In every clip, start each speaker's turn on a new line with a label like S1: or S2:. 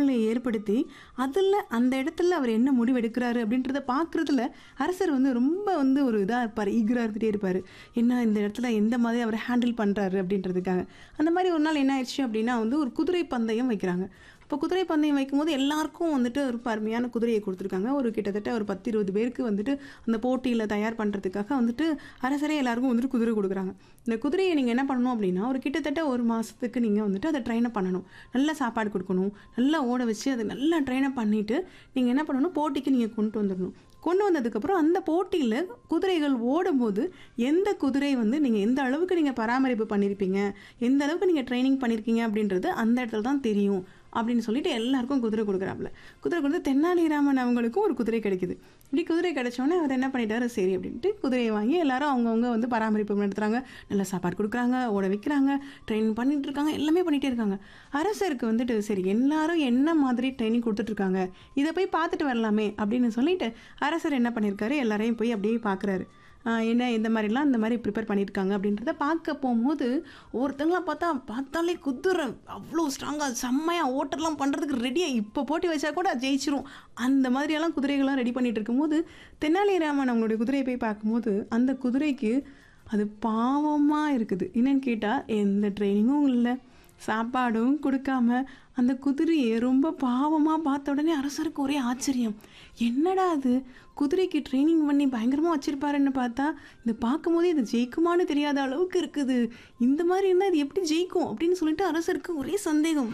S1: சூழ்நிலையை ஏற்படுத்தி அதில் அந்த இடத்துல அவர் என்ன முடிவு எடுக்கிறாரு அப்படின்றத பார்க்குறதுல அரசர் வந்து ரொம்ப வந்து ஒரு இதாக இருப்பார் ஈகராக இருந்துகிட்டே இருப்பார் என்ன இந்த இடத்துல எந்த மாதிரி அவர் ஹேண்டில் பண்ணுறாரு அப்படின்றதுக்காக அந்த மாதிரி ஒரு நாள் என்ன ஆயிடுச்சு அப்படின்னா வந்து ஒரு குதிரை பந்தயம் வைக்கிறாங்க இப்போ குதிரை பந்தயம் வைக்கும்போது எல்லாருக்கும் வந்துட்டு ஒரு அருமையான குதிரையை கொடுத்துருக்காங்க ஒரு கிட்டத்தட்ட ஒரு பத்து இருபது பேருக்கு வந்துட்டு அந்த போட்டியில் தயார் பண்ணுறதுக்காக வந்துட்டு அரசரே எல்லாருக்கும் வந்துட்டு குதிரை கொடுக்குறாங்க இந்த குதிரையை நீங்கள் என்ன பண்ணணும் அப்படின்னா ஒரு கிட்டத்தட்ட ஒரு மாதத்துக்கு நீங்கள் வந்துட்டு அதை ட்ரெயினப் பண்ணணும் நல்லா சாப்பாடு கொடுக்கணும் நல்லா ஓட வச்சு அதை நல்லா ட்ரெயினப் பண்ணிவிட்டு நீங்கள் என்ன பண்ணணும் போட்டிக்கு நீங்கள் கொண்டு வந்துடணும் கொண்டு வந்ததுக்கப்புறம் அந்த போட்டியில் குதிரைகள் ஓடும்போது எந்த குதிரை வந்து நீங்கள் எந்த அளவுக்கு நீங்கள் பராமரிப்பு பண்ணியிருப்பீங்க எந்த அளவுக்கு நீங்கள் ட்ரைனிங் பண்ணியிருக்கீங்க அப்படின்றது அந்த இடத்துல தான் தெரியும் அப்படின்னு சொல்லிட்டு எல்லாருக்கும் குதிரை கொடுக்குறாப்புல குதிரை கொடுத்து தென்னாலிராமன் அவங்களுக்கும் ஒரு குதிரை கிடைக்குது இப்படி குதிரை கிடைச்சோன்னே அவர் என்ன பண்ணிட்டாரு சரி அப்படின்ட்டு குதிரையை வாங்கி எல்லாரும் அவங்கவுங்க வந்து பராமரிப்பு நடத்துகிறாங்க நல்லா சாப்பாடு கொடுக்குறாங்க ஓட வைக்கிறாங்க ட்ரெயின் பண்ணிட்டு இருக்காங்க எல்லாமே பண்ணிகிட்டே இருக்காங்க அரசருக்கு வந்துட்டு சரி எல்லாரும் என்ன மாதிரி ட்ரைனிங் கொடுத்துட்ருக்காங்க இதை போய் பார்த்துட்டு வரலாமே அப்படின்னு சொல்லிட்டு அரசர் என்ன பண்ணியிருக்காரு எல்லாரையும் போய் அப்படியே பார்க்குறாரு என்ன இந்த மாதிரிலாம் இந்த மாதிரி ப்ரிப்பேர் பண்ணியிருக்காங்க அப்படின்றத பார்க்க போகும்போது ஒருத்தங்களாம் பார்த்தா பார்த்தாலே குதிரை அவ்வளோ ஸ்ட்ராங்காக செம்மையாக ஓட்டர்லாம் பண்ணுறதுக்கு ரெடியாக இப்போ போட்டி வச்சா கூட ஜெயிச்சிரும் அந்த மாதிரியெல்லாம் குதிரைகள்லாம் ரெடி பண்ணிட்டு இருக்கும்போது தென்னாலிராமன் அவங்களுடைய குதிரையை போய் பார்க்கும்போது அந்த குதிரைக்கு அது பாவமாக இருக்குது என்னன்னு கேட்டால் எந்த ட்ரைனிங்கும் இல்லை சாப்பாடும் கொடுக்காம அந்த குதிரையை ரொம்ப பாவமாக பார்த்த உடனே அரசருக்கு ஒரே ஆச்சரியம் என்னடா அது குதிரைக்கு ட்ரைனிங் பண்ணி பயங்கரமாக வச்சுருப்பாருன்னு பார்த்தா இதை பார்க்கும்போதே இது ஜெயிக்குமான்னு தெரியாத அளவுக்கு இருக்குது இந்த மாதிரி இருந்தால் இது எப்படி ஜெயிக்கும் அப்படின்னு சொல்லிட்டு அரசருக்கு ஒரே சந்தேகம்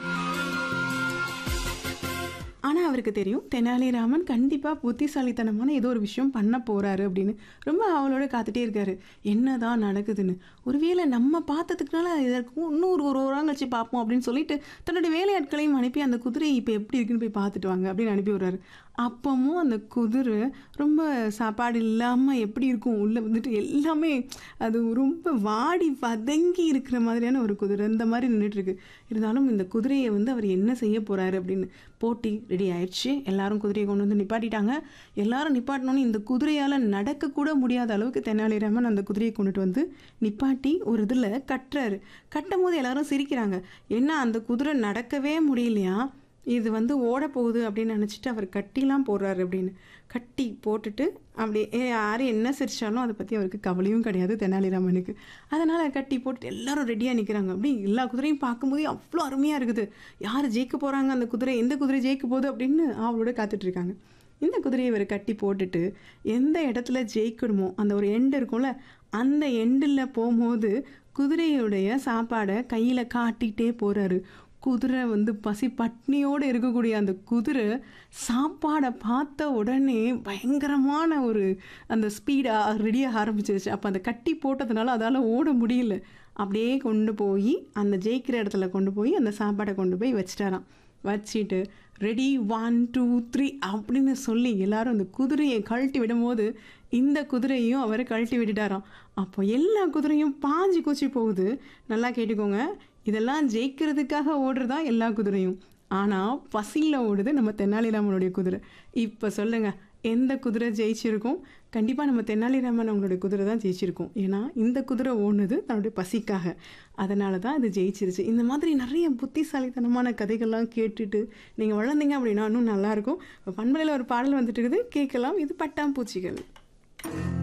S1: ஆனால் அவருக்கு தெரியும் தெனாலிராமன் கண்டிப்பாக புத்திசாலித்தனமான ஏதோ ஒரு விஷயம் பண்ண போகிறாரு அப்படின்னு ரொம்ப அவளோட காத்துட்டே இருக்காரு என்னதான் நடக்குதுன்னு ஒருவேளை நம்ம பார்த்ததுக்குனால இதற்கு இன்னொரு ஒரு ஒரு கழிச்சு பார்ப்போம் அப்படின்னு சொல்லிட்டு தன்னுடைய வேலையாட்களையும் அனுப்பி அந்த குதிரை இப்போ எப்படி இருக்குன்னு போய் பார்த்துட்டு வாங்க அப்படின்னு அனுப்பி விடுறாரு அப்பவும் அந்த குதிரை ரொம்ப சாப்பாடு இல்லாமல் எப்படி இருக்கும் உள்ளே வந்துட்டு எல்லாமே அது ரொம்ப வாடி வதங்கி இருக்கிற மாதிரியான ஒரு குதிரை இந்த மாதிரி நின்றுட்டுருக்கு இருந்தாலும் இந்த குதிரையை வந்து அவர் என்ன செய்ய போகிறாரு அப்படின்னு போட்டி ரெடி ஆயிடுச்சு எல்லாரும் குதிரையை கொண்டு வந்து நிப்பாட்டிட்டாங்க எல்லாரும் நிப்பாட்டினோன்னு இந்த குதிரையால் நடக்கக்கூட முடியாத அளவுக்கு தெனாலிராமன் அந்த குதிரையை கொண்டுட்டு வந்து நிப்பாட்டி ஒரு இதில் கட்டுறாரு கட்டும் போது எல்லாரும் சிரிக்கிறாங்க என்ன அந்த குதிரை நடக்கவே முடியலையா இது வந்து ஓட போகுது அப்படின்னு நினச்சிட்டு அவர் கட்டிலாம் போடுறாரு அப்படின்னு கட்டி போட்டுட்டு அப்படி யார் என்ன சிரிச்சாலும் அதை பற்றி அவருக்கு கவலையும் கிடையாது தெனாலிராமனுக்கு அதனால் கட்டி போட்டுட்டு எல்லாரும் ரெடியாக நிற்கிறாங்க அப்படி எல்லா குதிரையும் பார்க்கும்போதே அவ்வளோ அருமையாக இருக்குது யார் ஜெயிக்க போகிறாங்க அந்த குதிரை எந்த குதிரை ஜெயிக்க போகுது அப்படின்னு அவளோட காத்துட்ருக்காங்க இந்த குதிரையை இவர் கட்டி போட்டுட்டு எந்த இடத்துல ஜெயிக்கணுமோ அந்த ஒரு எண்டு இருக்கும்ல அந்த எண்டில் போகும்போது குதிரையுடைய சாப்பாடை கையில் காட்டிகிட்டே போகிறாரு குதிரை வந்து பசி பட்னியோடு இருக்கக்கூடிய அந்த குதிரை சாப்பாடை பார்த்த உடனே பயங்கரமான ஒரு அந்த ஸ்பீடாக ரெடியாக ஆரம்பிச்சிருச்சு அப்போ அந்த கட்டி போட்டதுனால அதால் ஓட முடியல அப்படியே கொண்டு போய் அந்த ஜெயிக்கிற இடத்துல கொண்டு போய் அந்த சாப்பாடை கொண்டு போய் வச்சிட்டாராம் வச்சுட்டு ரெடி ஒன் டூ த்ரீ அப்படின்னு சொல்லி எல்லாரும் அந்த குதிரையை கழட்டி விடும்போது இந்த குதிரையும் அவர் கழட்டி விட்டுட்டாராம் அப்போ எல்லா குதிரையும் பாஞ்சு கூச்சி போகுது நல்லா கேட்டுக்கோங்க இதெல்லாம் ஜெயிக்கிறதுக்காக ஓடுறதா எல்லா குதிரையும் ஆனால் பசியில் ஓடுது நம்ம தென்னாலிராமனுடைய குதிரை இப்போ சொல்லுங்கள் எந்த குதிரை ஜெயிச்சிருக்கும் கண்டிப்பாக நம்ம தென்னாலிராமன் அவங்களுடைய குதிரை தான் ஜெயிச்சிருக்கும் ஏன்னா இந்த குதிரை ஓடுனது தன்னுடைய பசிக்காக அதனால தான் அது ஜெயிச்சிருச்சு இந்த மாதிரி நிறைய புத்திசாலித்தனமான கதைகள்லாம் கேட்டுட்டு நீங்கள் வளர்ந்தீங்க அப்படின்னா இன்னும் நல்லாயிருக்கும் பண்பலையில் ஒரு பாடல் வந்துட்டு இருக்குது கேட்கலாம் இது பட்டாம்பூச்சிகள்